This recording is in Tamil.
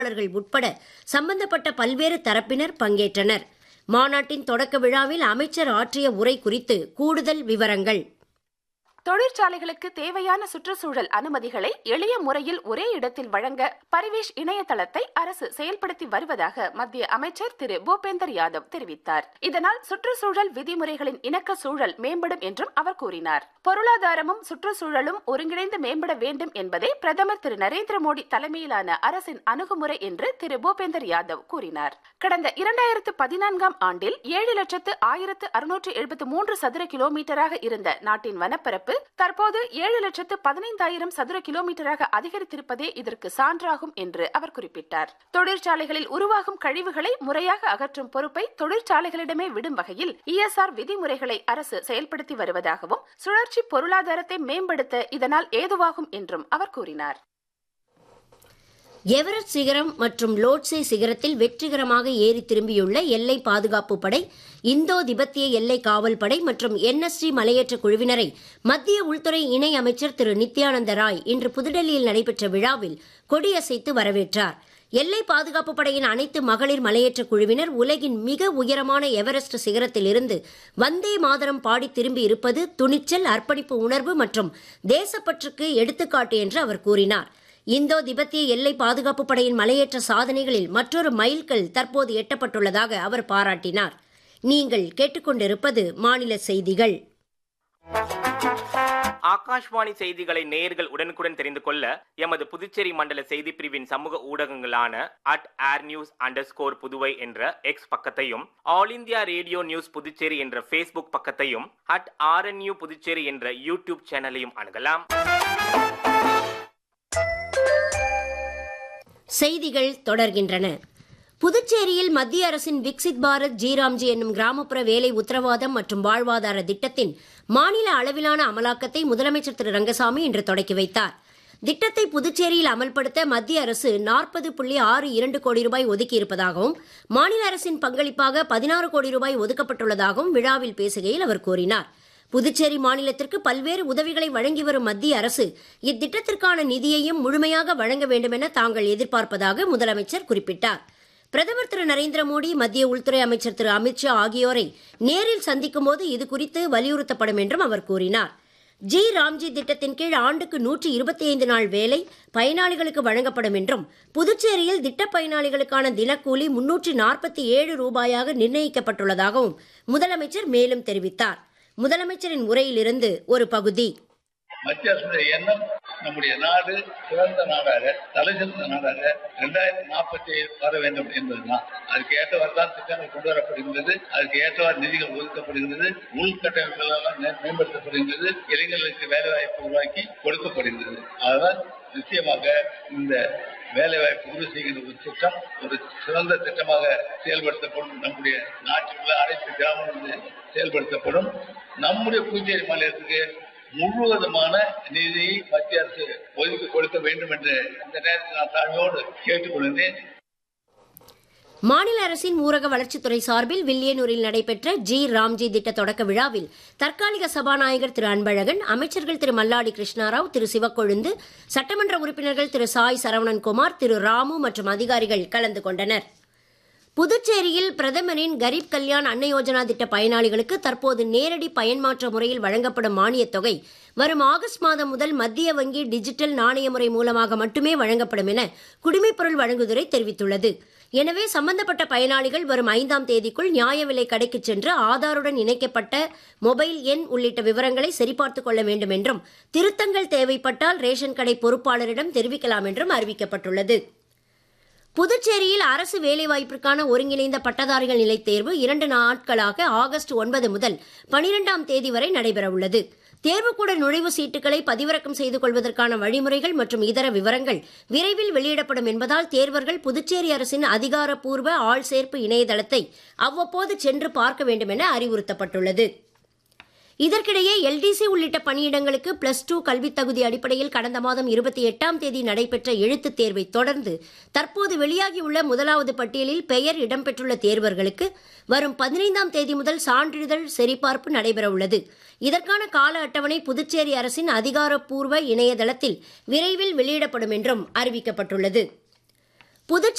தொழிலாளர்கள் உட்பட சம்பந்தப்பட்ட பல்வேறு தரப்பினர் பங்கேற்றனர் மாநாட்டின் தொடக்க விழாவில் அமைச்சர் ஆற்றிய உரை குறித்து கூடுதல் விவரங்கள் தொழிற்சாலைகளுக்கு தேவையான சுற்றுச்சூழல் அனுமதிகளை எளிய முறையில் ஒரே இடத்தில் வழங்க பரிவேஷ் இணையதளத்தை அரசு செயல்படுத்தி வருவதாக மத்திய அமைச்சர் திரு பூபேந்தர் யாதவ் தெரிவித்தார் இதனால் சுற்றுச்சூழல் விதிமுறைகளின் இணக்க சூழல் மேம்படும் என்றும் அவர் கூறினார் பொருளாதாரமும் சுற்றுச்சூழலும் ஒருங்கிணைந்து மேம்பட வேண்டும் என்பதே பிரதமர் திரு நரேந்திர மோடி தலைமையிலான அரசின் அணுகுமுறை என்று திரு பூபேந்தர் யாதவ் கூறினார் கடந்த இரண்டாயிரத்து பதினான்காம் ஆண்டில் ஏழு லட்சத்து ஆயிரத்து அறுநூற்று எழுபத்து மூன்று சதுர கிலோமீட்டராக இருந்த நாட்டின் வனப்பரப்பு தற்போது ஏழு லட்சத்து பதினைந்தாயிரம் சதுர கிலோமீட்டராக அதிகரித்திருப்பதே இதற்கு சான்றாகும் என்று அவர் குறிப்பிட்டார் தொழிற்சாலைகளில் உருவாகும் கழிவுகளை முறையாக அகற்றும் பொறுப்பை தொழிற்சாலைகளிடமே விடும் வகையில் இஎஸ்ஆர் விதிமுறைகளை அரசு செயல்படுத்தி வருவதாகவும் சுழற்சி பொருளாதாரத்தை மேம்படுத்த இதனால் ஏதுவாகும் என்றும் அவர் கூறினார் எவரெஸ்ட் சிகரம் மற்றும் லோட்சே சிகரத்தில் வெற்றிகரமாக ஏறி திரும்பியுள்ள எல்லை பாதுகாப்பு படை இந்தோ திபெத்திய எல்லை காவல் படை மற்றும் என்எஸ்டி மலையேற்ற குழுவினரை மத்திய உள்துறை இணை அமைச்சர் திரு நித்யானந்த ராய் இன்று புதுடெல்லியில் நடைபெற்ற விழாவில் கொடியசைத்து வரவேற்றார் எல்லை பாதுகாப்பு படையின் அனைத்து மகளிர் மலையேற்ற குழுவினர் உலகின் மிக உயரமான எவரெஸ்ட் சிகரத்தில் இருந்து வந்தே மாதரம் பாடி திரும்பி இருப்பது துணிச்சல் அர்ப்பணிப்பு உணர்வு மற்றும் தேசப்பற்றுக்கு எடுத்துக்காட்டு என்று அவர் கூறினார் இந்தோ திபெத்திய எல்லை பாதுகாப்பு படையின் மலையேற்ற சாதனைகளில் மற்றொரு மைல்கல் தற்போது எட்டப்பட்டுள்ளதாக அவர் பாராட்டினார் நீங்கள் கேட்டுக்கொண்டிருப்பது மாநில செய்திகள் ஆகாஷ்வாணி செய்திகளை நேயர்கள் உடனுக்குடன் தெரிந்து கொள்ள எமது புதுச்சேரி மண்டல செய்தி பிரிவின் சமூக ஊடகங்களான at air news under score Puduvai என்ற எக்ஸ் பக்கத்தையும் all India radio news Puducherry என்ற ஃபேஸ்புக் பக்கத்தையும் அட் ஆர்என்யூ புதுச்சேரி என்ற யூடியூப் சேனலையும் அணுகலாம் செய்திகள் தொடர்கின்றன புதுச்சேரியில் மத்திய அரசின் விக்சித் பாரத் ஜீராம்ஜி என்னும் கிராமப்புற வேலை உத்தரவாதம் மற்றும் வாழ்வாதார திட்டத்தின் மாநில அளவிலான அமலாக்கத்தை முதலமைச்சர் திரு ரங்கசாமி இன்று தொடக்கி வைத்தார் திட்டத்தை புதுச்சேரியில் அமல்படுத்த மத்திய அரசு நாற்பது புள்ளி ஆறு இரண்டு கோடி ரூபாய் ஒதுக்கியிருப்பதாகவும் மாநில அரசின் பங்களிப்பாக பதினாறு கோடி ரூபாய் ஒதுக்கப்பட்டுள்ளதாகவும் விழாவில் பேசுகையில் அவர் கூறினார் புதுச்சேரி மாநிலத்திற்கு பல்வேறு உதவிகளை வழங்கி வரும் மத்திய அரசு இத்திட்டத்திற்கான நிதியையும் முழுமையாக வழங்க வேண்டும் என தாங்கள் எதிர்பார்ப்பதாக முதலமைச்சர் குறிப்பிட்டார் பிரதமர் திரு நரேந்திர மோடி மத்திய உள்துறை அமைச்சர் திரு அமித்ஷா ஆகியோரை நேரில் சந்திக்கும் போது இது குறித்து வலியுறுத்தப்படும் என்றும் அவர் கூறினார் ஜி ராம்ஜி திட்டத்தின் கீழ் ஆண்டுக்கு நூற்றி இருபத்தி ஐந்து நாள் வேலை பயனாளிகளுக்கு வழங்கப்படும் என்றும் புதுச்சேரியில் திட்ட பயனாளிகளுக்கான தினக்கூலி முன்னூற்றி நாற்பத்தி ஏழு ரூபாயாக நிர்ணயிக்கப்பட்டுள்ளதாகவும் முதலமைச்சர் மேலும் தெரிவித்தார் முதலமைச்சரின் உரையிலிருந்து ஒரு பகுதி மத்திய அரசுடைய எண்ணம் நம்முடைய நாடு சிறந்த நாடாக தலை சிறந்த நாடாக இரண்டாயிரத்தி நாற்பத்தி ஏழு வர வேண்டும் என்பதுதான் அதுக்கு ஏற்றவாறு தான் திட்டங்கள் கொண்டு வரப்படுகின்றது அதுக்கு ஏற்றவாறு நிதிகள் ஒதுக்கப்படுகின்றது உள்கட்டமைப்புகள் எல்லாம் மே- மேம்படுத்தப்படுகின்றது இளைஞர்களுக்கு வேலை வாய்ப்பு உருவாக்கி கொடுக்கப்படுகின்றது அதுதான் நிச்சயமாக இந்த வேலை வாய்ப்பு உறுதி செய்கின்ற ஒரு திட்டம் ஒரு சிறந்த திட்டமாக செயல்படுத்தப்படும் நம்முடைய நாட்டில் உள்ள அனைத்து கிராமங்களில் செயல்படுத்தப்படும் நம்முடைய புதுச்சேரி மாநிலத்துக்கு முழுவதுமான நிதியை மத்திய அரசு ஒதுக்கி கொடுக்க வேண்டும் என்று இந்த நேரத்தில் நான் தாழ்மையோடு கேட்டுக்கொள்கிறேன் மாநில அரசின் ஊரக வளர்ச்சித்துறை சார்பில் வில்லியனூரில் நடைபெற்ற ஜி ராம்ஜி திட்ட தொடக்க விழாவில் தற்காலிக சபாநாயகர் திரு அன்பழகன் அமைச்சர்கள் திரு மல்லாடி கிருஷ்ணாராவ் திரு சிவக்கொழுந்து சட்டமன்ற உறுப்பினர்கள் திரு சாய் சரவணன்குமார் திரு ராமு மற்றும் அதிகாரிகள் கலந்து கொண்டனர் புதுச்சேரியில் பிரதமரின் கரீப் கல்யாண் அன்ன யோஜனா திட்ட பயனாளிகளுக்கு தற்போது நேரடி பயன்மாற்ற முறையில் வழங்கப்படும் மானியத் தொகை வரும் ஆகஸ்ட் மாதம் முதல் மத்திய வங்கி டிஜிட்டல் நாணய முறை மூலமாக மட்டுமே வழங்கப்படும் என குடிமைப்பொருள் வழங்குதுறை தெரிவித்துள்ளது எனவே சம்பந்தப்பட்ட பயனாளிகள் வரும் ஐந்தாம் தேதிக்குள் நியாய விலை கடைக்கு சென்று ஆதாருடன் இணைக்கப்பட்ட மொபைல் எண் உள்ளிட்ட விவரங்களை சரிபார்த்துக் கொள்ள வேண்டும் என்றும் திருத்தங்கள் தேவைப்பட்டால் ரேஷன் கடை பொறுப்பாளரிடம் தெரிவிக்கலாம் என்றும் அறிவிக்கப்பட்டுள்ளது புதுச்சேரியில் அரசு வேலைவாய்ப்பிற்கான ஒருங்கிணைந்த பட்டதாரிகள் நிலைத் தேர்வு இரண்டு நாட்களாக ஆகஸ்ட் ஒன்பது முதல் பனிரெண்டாம் தேதி வரை நடைபெறவுள்ளது தேர்வுக்கூட நுழைவு சீட்டுகளை பதிவிறக்கம் செய்து கொள்வதற்கான வழிமுறைகள் மற்றும் இதர விவரங்கள் விரைவில் வெளியிடப்படும் என்பதால் தேர்வர்கள் புதுச்சேரி அரசின் அதிகாரப்பூர்வ ஆள் சேர்ப்பு இணையதளத்தை அவ்வப்போது சென்று பார்க்க வேண்டும் என அறிவுறுத்தப்பட்டுள்ளது இதற்கிடையே எல்டிசி உள்ளிட்ட பணியிடங்களுக்கு பிளஸ் டூ கல்வித் தகுதி அடிப்படையில் கடந்த மாதம் இருபத்தி எட்டாம் தேதி நடைபெற்ற எழுத்துத் தேர்வை தொடர்ந்து தற்போது வெளியாகியுள்ள முதலாவது பட்டியலில் பெயர் இடம்பெற்றுள்ள தேர்வர்களுக்கு வரும் பதினைந்தாம் தேதி முதல் சான்றிதழ் சரிபார்ப்பு நடைபெறவுள்ளது இதற்கான கால அட்டவணை புதுச்சேரி அரசின் அதிகாரப்பூர்வ இணையதளத்தில் விரைவில் வெளியிடப்படும் என்றும் அறிவிக்கப்பட்டுள்ளது புதுச்சேரி